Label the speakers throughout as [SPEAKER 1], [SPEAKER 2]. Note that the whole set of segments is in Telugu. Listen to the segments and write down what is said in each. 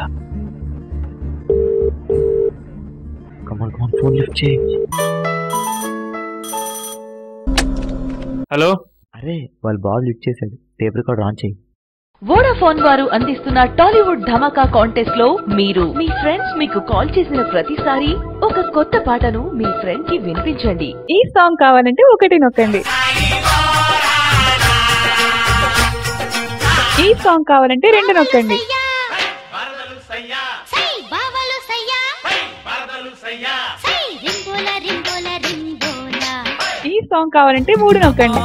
[SPEAKER 1] కమాన్ కమాన్ ఫోన్ లిఫ్ట్ చేయి
[SPEAKER 2] హలో
[SPEAKER 1] అరే వాళ్ళు బాబు లిఫ్ట్ చేశాడు టేప్ రికార్డ్ ఆన్ చేయి
[SPEAKER 3] వోడాఫోన్ వారు అందిస్తున్న టాలీవుడ్ ధమాకా కాంటెస్ట్ లో మీరు మీ ఫ్రెండ్స్ మీకు కాల్ చేసిన ప్రతిసారి ఒక కొత్త పాటను మీ ఫ్రెండ్ కి వినిపించండి
[SPEAKER 4] ఈ సాంగ్ కావాలంటే ఒకటి నొక్కండి ఈ సాంగ్ కావాలంటే రెండు నొక్కండి
[SPEAKER 5] సై బావలు సయ్యా సై రింబోల రింబోల రింబోల
[SPEAKER 4] ఈ సాంగ్ కావాలంటే మూడు నొక్కండి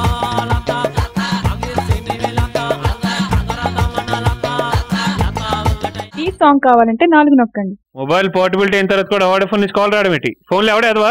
[SPEAKER 4] ఈ సాంగ్ కావాలంటే నాలుగు నొక్కండి
[SPEAKER 2] మొబైల్ పోర్టబిలిటీ అయిన తర్వాత కూడా వాడే ఫోన్ నుంచి కాల్ రావడం ఏంటి ఫోన్లో ఎవడే అదవా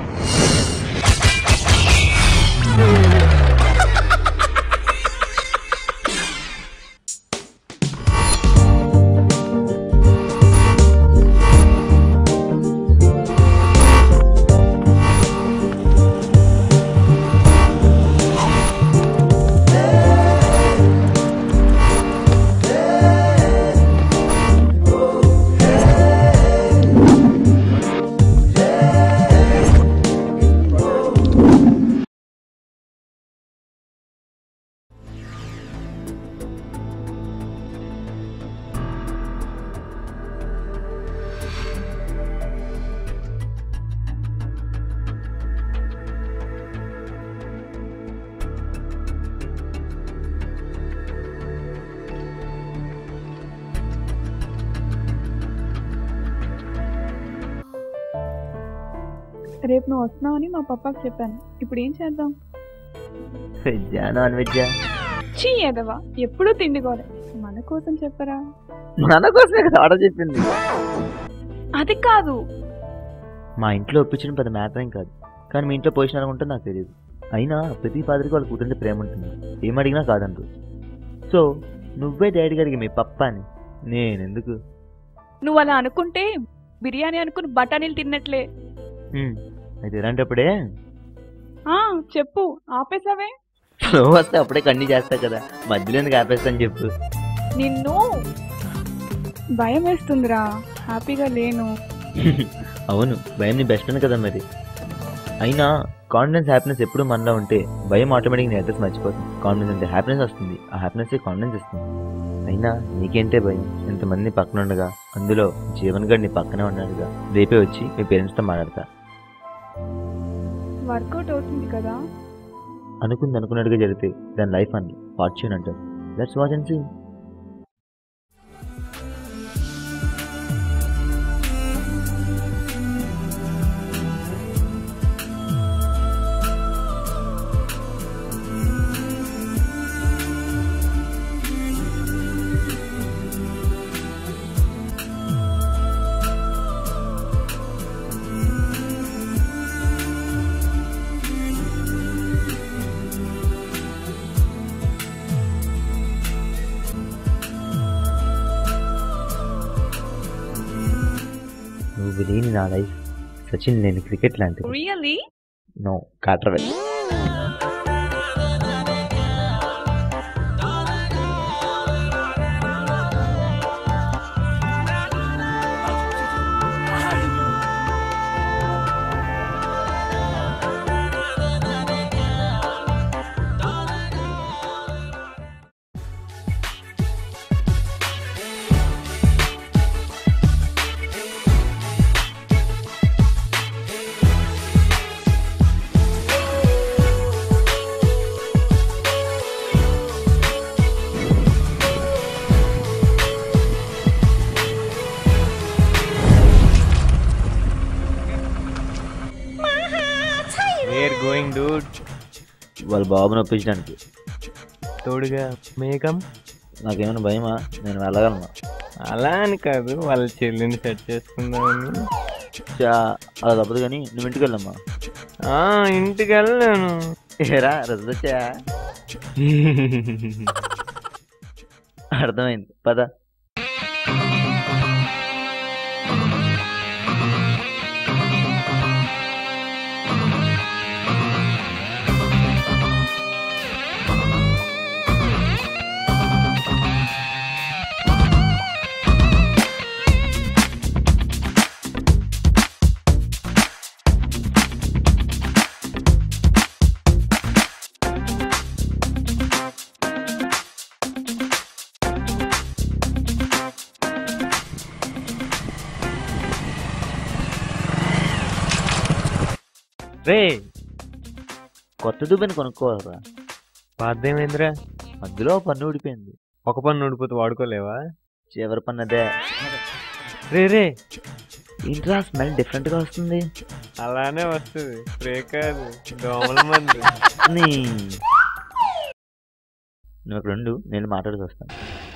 [SPEAKER 4] రేపు నువ్వు వస్తున్నావని మా పప్పాకి చెప్పాను ఇప్పుడు ఏం చేద్దాం
[SPEAKER 1] వెజ్జా నాన్ వెజ్జా
[SPEAKER 4] చీ ఎదవా ఎప్పుడూ తిండికోలే మన కోసం చెప్పరా
[SPEAKER 1] మన కోసమే కదా ఆర్డర్ చెప్పింది
[SPEAKER 4] అది కాదు
[SPEAKER 1] మా ఇంట్లో ఒప్పించిన పెద్ద మ్యాటర్ ఏం కాదు కానీ మీ ఇంట్లో పొజిషన్ అనుకుంటే నాకు తెలియదు అయినా ప్రతి ఫాదర్కి వాళ్ళ కూతుంటే ప్రేమ ఉంటుంది ఏం అడిగినా కాదంటారు సో నువ్వే డాడీ గారికి మీ పప్ప అని నేనెందుకు
[SPEAKER 4] నువ్వు అలా అనుకుంటే బిర్యానీ అనుకుని బఠానీలు తిన్నట్లే
[SPEAKER 1] హ్మ్, అయితే ఇలాంటప్పుడే
[SPEAKER 4] ఆ చెప్పు ఆపేసావే
[SPEAKER 1] నువ్వు వస్తే అప్పుడే కన్నీ చేస్తావు కదా మధ్యలో ఎందుకు ఆపేస్తాను చెప్పు
[SPEAKER 4] నిన్ను భయం వేస్తుందిరా హ్యాపీగా లేను
[SPEAKER 1] అవును భయం నీ బెస్ట్ ఫ్రెండ్ కదా మరి అయినా కాన్ఫిడెన్స్ హ్యాపీనెస్ ఎప్పుడు మనలో ఉంటే భయం ఆటోమేటిక్ నీ అడ్రస్ మర్చిపోతుంది కాన్ఫిడెన్స్ అంటే హ్యాపీనెస్ వస్తుంది ఆ హ్యాపీనెస్ కాన్ఫిడెన్స్ ఇస్తుంది అయినా నీకేంటే భయం ఎంతమంది పక్కన ఉండగా అందులో జీవన్ గడ్ నీ పక్కనే ఉన్నాడుగా రేపే వచ్చి మీ పేరెంట్స్తో మాట్లాడతా
[SPEAKER 4] వర్కౌట్ అవుతుంది కదా
[SPEAKER 1] అనుకుంది అనుకున్నట్టుగా జరిగితే దాని లైఫ్ అని ఫార్చ్యూన్ అంటారు దట్స్ వాచ్ అండ్ సీ నువ్వు లేని నా లైఫ్ సచిన్ నేను క్రికెట్ లాంటిది
[SPEAKER 4] రియల్లీ
[SPEAKER 1] నో కాట్రవెల్
[SPEAKER 6] వేర్ గోయింగ్ డూడ్
[SPEAKER 1] వాళ్ళ బాబుని ఒప్పించడానికి
[SPEAKER 6] తోడుగా మేకం
[SPEAKER 1] నాకేమైనా భయమా నేను వెళ్ళగలను
[SPEAKER 6] అలా అని కాదు వాళ్ళ చెల్లిని సెట్ చేసుకుందామని
[SPEAKER 1] చా అలా తప్పదు కానీ నువ్వు ఇంటికి వెళ్ళమ్మా
[SPEAKER 6] ఆ, ఇంటికి వెళ్ళాను
[SPEAKER 1] ఏరా రద్దొచ్చా అర్థమైంది పద
[SPEAKER 6] రే
[SPEAKER 1] కొత్త దుబ్బని కొనుక్కోవాలరా
[SPEAKER 6] పాదేమైందిరా
[SPEAKER 1] మధ్యలో ఓ పన్ను ఊడిపోయింది
[SPEAKER 6] ఒక పన్ను ఊడిపోతే వాడుకోలేవా
[SPEAKER 1] చివరి పన్ను అదే
[SPEAKER 6] రే రే
[SPEAKER 1] ఏంట్రా స్మెల్ డిఫరెంట్ గా వస్తుంది
[SPEAKER 6] అలానే వస్తుంది స్ప్రే కాదు దోమల మందు
[SPEAKER 1] నీ నువ్వు అక్కడ ఉండు నేను మాట్లాడుతూ వస్తాను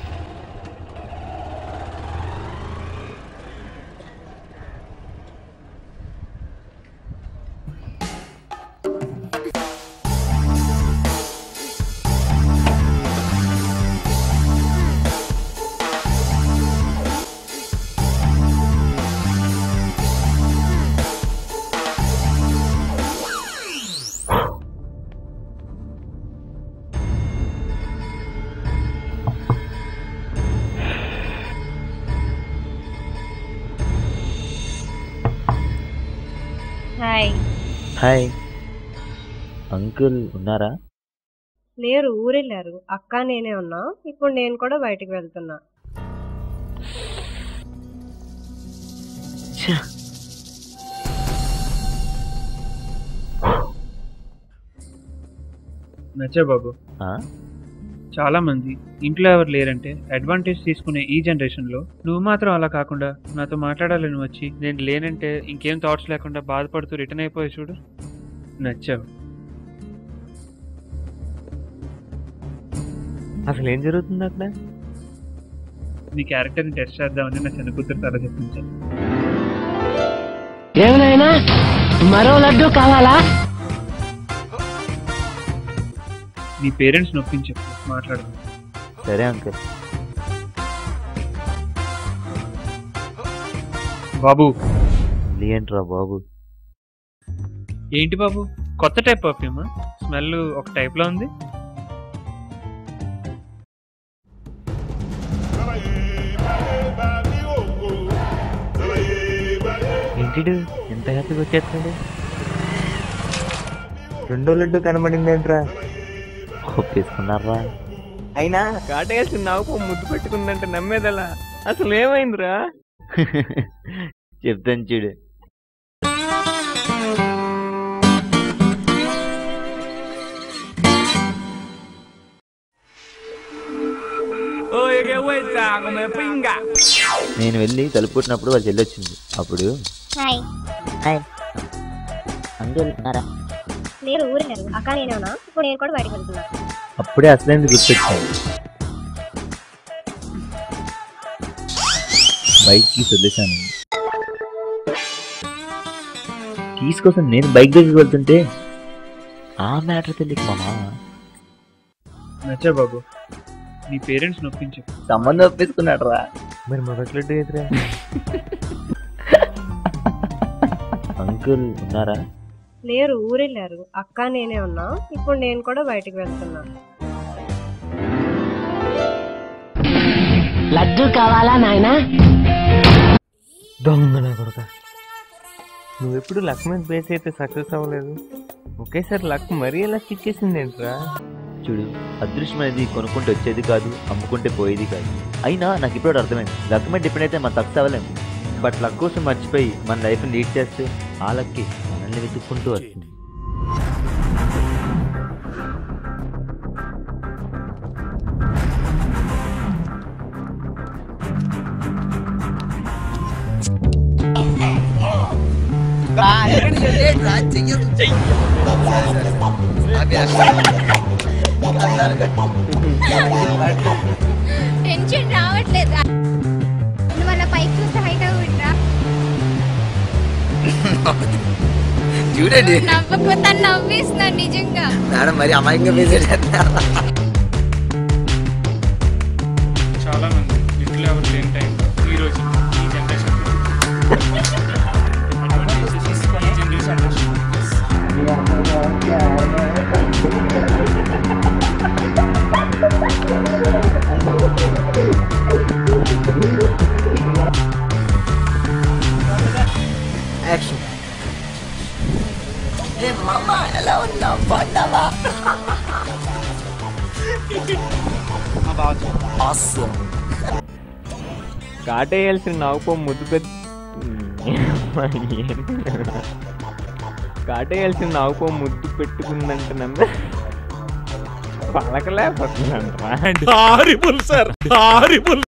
[SPEAKER 7] హాయ్
[SPEAKER 1] హాయ్ అంకుల్ ఉన్నారా
[SPEAKER 7] లేరు ఊరెళ్ళారు అక్క నేనే ఉన్నా ఇప్పుడు నేను కూడా బయటికి వెళ్తున్నా
[SPEAKER 1] ఛ!
[SPEAKER 2] నచ్చా బాబు
[SPEAKER 1] ఆ?
[SPEAKER 2] చాలా మంది ఇంట్లో ఎవరు లేరంటే అడ్వాంటేజ్ తీసుకునే ఈ జనరేషన్ లో నువ్వు మాత్రం అలా కాకుండా నాతో మాట్లాడాలని వచ్చి నేను లేనంటే ఇంకేం థాట్స్ లేకుండా బాధపడుతూ రిటర్న్ అయిపోయి చూడు నచ్చావు
[SPEAKER 6] అసలు ఏం జరుగుతుంది అక్కడ
[SPEAKER 2] నీ క్యారెక్టర్ని టెస్ట్ చేద్దామని నా చిన్న కూతురు తల చెప్పించాను
[SPEAKER 8] ఏమైనా మరో లడ్డు కావాలా
[SPEAKER 2] నీ పేరెంట్స్ నొప్పించు మాట్లాడదాం
[SPEAKER 1] సరే అంకుల్
[SPEAKER 2] బాబు
[SPEAKER 1] మళ్ళీ ఏంట్రా బాబు
[SPEAKER 2] ఏంటి బాబు కొత్త టైప్ పర్ఫ్యూమ్ స్మెల్ ఒక టైప్ లో ఉంది
[SPEAKER 6] ఏంటిడు ఎంత హ్యాపీగా వచ్చేస్తున్నాడు రెండో లడ్డు కనబడింది ఏంట్రా
[SPEAKER 1] ఒప్పేసుకున్నారా
[SPEAKER 6] అయినా కాటేసి నాకు ముద్దు పెట్టుకుందంటే నమ్మేదలా అసలు ఏమైందిరా
[SPEAKER 1] చెప్తాను చూడు నేను వెళ్ళి తలుపు కొట్టినప్పుడు వాళ్ళు చెల్లి వచ్చింది అప్పుడు
[SPEAKER 5] హాయ్
[SPEAKER 1] అంకుల్ ఉన్నారా
[SPEAKER 7] లేరు ఊరెళ్ళారు అక్క నేనే ఉన్నా ఇప్పుడు నేను కూడా బయటికి వెళ్తున్నా
[SPEAKER 1] అప్పుడే అసలైంది గుర్తొచ్చాను బైక్ కీస్ వదిలేశాను కీస్ కోసం నేను బైక్ దగ్గరికి వెళ్తుంటే ఆ మ్యాటర్ తెలియక మా మామ
[SPEAKER 2] నచ్చా బాబు నీ పేరెంట్స్ నొప్పించు
[SPEAKER 1] సంబంధం ఒప్పేసుకున్నాడు రా
[SPEAKER 6] మరి మొదటి లడ్డు ఎదురా
[SPEAKER 1] అంకుల్ ఉన్నారా
[SPEAKER 7] లేరు ఊరెళ్ళారు అక్క నేనే ఉన్నా ఇప్పుడు నేను కూడా బయటికి వెళ్తున్నా
[SPEAKER 8] లడ్డు కావాలా నాయనా
[SPEAKER 6] దొంగ నా కొడుక నువ్వెప్పుడు లక్ మీద బేస్ అయితే సక్సెస్ అవ్వలేదు ఒకేసారి లక్ మరీ ఎలా స్టిక్ చేసింది ఏంట్రా
[SPEAKER 1] చూడు అదృష్టం అనేది కొనుక్కుంటే వచ్చేది కాదు అమ్ముకుంటే పోయేది కాదు అయినా నాకు ఇప్పుడు అర్థమైంది లక్ మీద డిపెండ్ అయితే మనం సక్సెస్ అవ్వలేము బట్ లక్ కోసం మర్చిపోయి మన లైఫ్ని లీడ్ చేస్తే ఆ లక్కి మనల్ని వెతుక్కుంటూ వస్తుంది
[SPEAKER 5] టెన్షన్ రావట్లేదా నువ్వు అలా పైకి చూస్తే హైట్ అవ్వట్రా
[SPEAKER 9] చూడండి
[SPEAKER 5] నవ్వకపోతే నవ్వేస్తున్నాను నిజంగా
[SPEAKER 9] మేడం మరి అమాయకంగా వేసేటట్టు
[SPEAKER 2] చాలా మంది ఇంట్లో ఎవరు లేని టైంలో ఈ రోజు ఈ జనరేషన్
[SPEAKER 9] యాక్షన్ ఏ మామ ఎలా ఉన్నావు బాగున్నావా Awesome.
[SPEAKER 6] కాటేయాల్సిన నాకు ముద్దు పెద్ద కాటేయాల్సిన నావుకో ముద్దు పెట్టుకుందంట నమ్మే పలకలేకపోతున్నాను రా
[SPEAKER 10] హారిబుల్ సార్ హారిబుల్